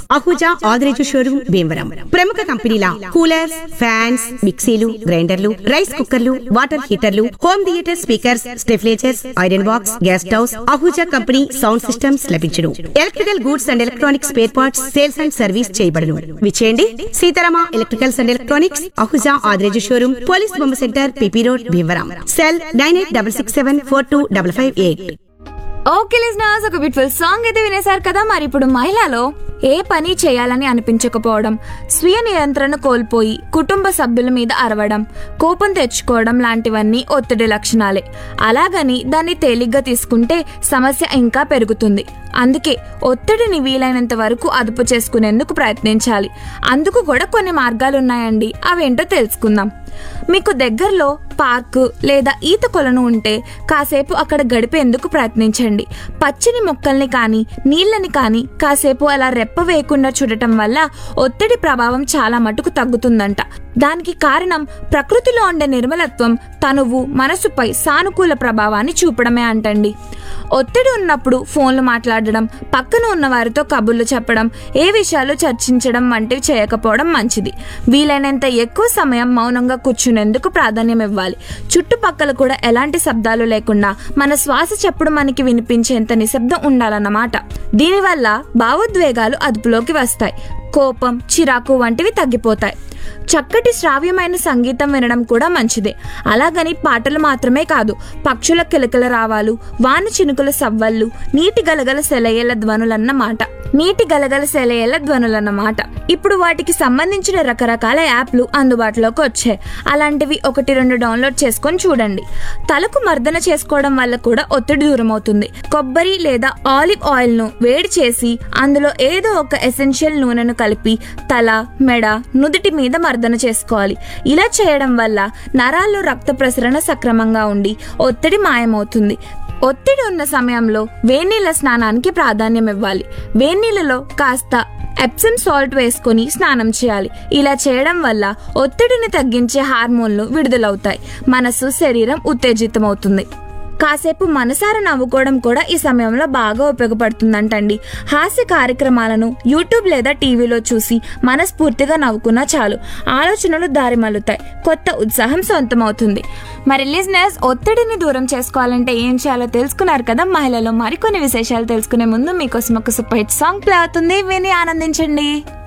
Ahuja Adireju showroom Bhimavaram ప్రముఖ కంపెనీల coolers fans మిక్సీలు గ్రైండర్లు రైస్ కుక్కర్లు వాటర్ హీటర్లు హోమ్ థియేటర్ స్పీకర్స్ స్టెఫ్లేచర్స్ iron box gas stoves Ahuja company sound systems లభించును electrical goods and electronics spare parts sales and service చేయబడును విచేయండి Sitarama electricals and electronics Ahuja Adireju showroom police బొమ్మ centre PP road Bhimavaram cell nine eight double six seven four two double five eight okay listeners ఒక beautiful song అయితే వినేశారు కదా మరి ఇప్పుడు మహిళలో ఏ పని చేయాలని అనిపించకపోవడం స్వీయ నియంత్రణ కోల్పోయి కుటుంబ సభ్యుల మీద అరవడం కోపం తెచ్చుకోవడం లాంటివన్నీ ఒత్తిడి లక్షణాలే అలాగని దాన్ని తేలిగ్గా తీసుకుంటే సమస్య ఇంకా పెరుగుతుంది అందుకే ఒత్తిడిని వీలైనంత వరకు అదుపు చేసుకునేందుకు ప్రయత్నించాలి అందుకు కూడా కొన్ని మార్గాలు ఉన్నాయండి అవేంటో తెలుసుకుందాం మీకు దగ్గరలో పార్కు లేదా ఈత కొలను ఉంటే కాసేపు అక్కడ గడిపేందుకు ప్రయత్నించండి పచ్చని మొక్కల్ని కానీ నీళ్ళని కానీ కాసేపు అలా రెప్ప వేయకుండా చూడటం వల్ల ఒత్తిడి ప్రభావం చాలా మటుకు తగ్గుతుందంట దానికి కారణం ప్రకృతిలో ఉండే నిర్మలత్వం తనువు మనసుపై సానుకూల ప్రభావాన్ని చూపడమే అంటండి ఒత్తిడి ఉన్నప్పుడు ఫోన్లు మాట్లాడడం పక్కన ఉన్న వారితో కబుర్లు చెప్పడం ఏ విషయాలు చర్చించడం వంటివి చేయకపోవడం మంచిది వీలైనంత ఎక్కువ సమయం మౌనంగా కూర్చునేందుకు ప్రాధాన్యం ఇవ్వాలి చుట్టుపక్కల కూడా ఎలాంటి శబ్దాలు లేకుండా మన శ్వాస చెప్పుడు మనకి వినిపించేంత నిశ్శబ్దం ఉండాలన్నమాట దీనివల్ల భావోద్వేగాలు అదుపులోకి వస్తాయి కోపం చిరాకు వంటివి తగ్గిపోతాయి చక్కటి శ్రావ్యమైన సంగీతం వినడం కూడా మంచిదే అలాగని పాటలు మాత్రమే కాదు పక్షుల కిలకిల రావాలు వాన చినుకుల సవ్వళ్ళు నీటి గలగల సెలయేల ధ్వనులన్నమాట నీటి గలగల సెలయేల ధ్వనులన్నమాట ఇప్పుడు వాటికి సంబంధించిన రకరకాల యాప్లు అందుబాటులోకి వచ్చాయి అలాంటివి ఒకటి రెండు డౌన్లోడ్ చేసుకొని చూడండి తలకు మర్దన చేసుకోవడం వల్ల కూడా ఒత్తిడి దూరం అవుతుంది కొబ్బరి లేదా ఆలివ్ ఆయిల్ ను వేడి చేసి అందులో ఏదో ఒక ఎసెన్షియల్ నూనెను కలిపి తల మెడ నుదుటి మీద మర్దన చేసుకోవాలి ఇలా చేయడం వల్ల నరాల్లో రక్త ప్రసరణ సక్రమంగా ఉండి ఒత్తిడి మాయమవుతుంది ఒత్తిడి ఉన్న సమయంలో వేడినీళ్ళ స్నానానికి ప్రాధాన్యం ఇవ్వాలి వేడినీళ్ళలో కాస్త ఎప్సమ్ సాల్ట్ వేసుకొని స్నానం చేయాలి ఇలా చేయడం వల్ల ఒత్తిడిని తగ్గించే హార్మోన్లు విడుదలవుతాయి మనసు శరీరం ఉత్తేజితమవుతుంది కాసేపు మనసారా నవ్వుకోవడం కూడా ఈ సమయంలో బాగా ఉపయోగపడుతుందంటండి హాస్య కార్యక్రమాలను యూట్యూబ్ లేదా టీవీలో చూసి మనస్ఫూర్తిగా నవ్వుకున్నా చాలు ఆలోచనలు దారి మల్లుతాయి కొత్త ఉత్సాహం సొంతమవుతుంది మరి లిజినెస్ ఒత్తిడిని దూరం చేసుకోవాలంటే ఏం చేయాలో తెలుసుకున్నారు కదా మహిళలో మరికొన్ని విశేషాలు తెలుసుకునే ముందు మీకోసం ఒక సూపర్ హిట్ సాంగ్ ప్లే అవుతుంది విని ఆనందించండి